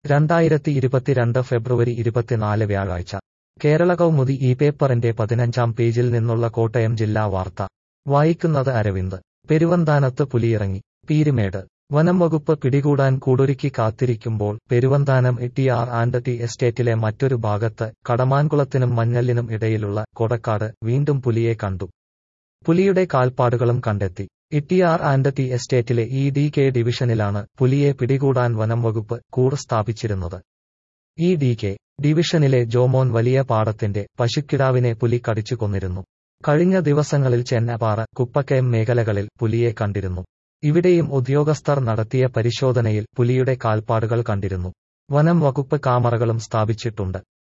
രണ്ടായിരത്തി ഇരുപത്തിരണ്ട് ഫെബ്രുവരി ഇരുപത്തിനാല് വ്യാഴാഴ്ച കേരള കൗമുദി ഈ പേപ്പറിന്റെ പതിനഞ്ചാം പേജിൽ നിന്നുള്ള കോട്ടയം ജില്ലാ വാർത്ത വായിക്കുന്നത് അരവിന്ദ് പെരുവന്താനത്ത് പുലിയിറങ്ങി പീരുമേട് വനം വകുപ്പ് പിടികൂടാൻ കൂടൊരുക്കി കാത്തിരിക്കുമ്പോൾ Peruvanthanam T R and T എസ്റ്റേറ്റിലെ മറ്റൊരു ഭാഗത്ത് കടമാൻകുളത്തിനും മഞ്ഞല്ലിനും ഇടയിലുള്ള കൊടക്കാട് വീണ്ടും പുലിയെ കണ്ടു പുലിയുടെ കാൽപ്പാടുകളും കണ്ടെത്തി ഇട്ടിയാർ ആൻഡ് ടി എസ്റ്റേറ്റിലെ ഇ ഡി കെ ഡിവിഷനിലാണ് പുലിയെ പിടികൂടാൻ വനം വകുപ്പ് കൂട് സ്ഥാപിച്ചിരുന്നത് ഇ ഡി കെ ഡിവിഷനിലെ ജോമോൻ വലിയ പാടത്തിന്റെ പശുക്കിടാവിനെ പുലി കടിച്ചു കൊന്നിരുന്നു കഴിഞ്ഞ ദിവസങ്ങളിൽ ചെന്നപ്പാറ കുപ്പക്കയം മേഖലകളിൽ പുലിയെ കണ്ടിരുന്നു ഇവിടെയും ഉദ്യോഗസ്ഥർ നടത്തിയ പരിശോധനയിൽ പുലിയുടെ കാൽപ്പാടുകൾ കണ്ടിരുന്നു വനം വകുപ്പ് കാമറകളും സ്ഥാപിച്ചിട്ടുണ്ട്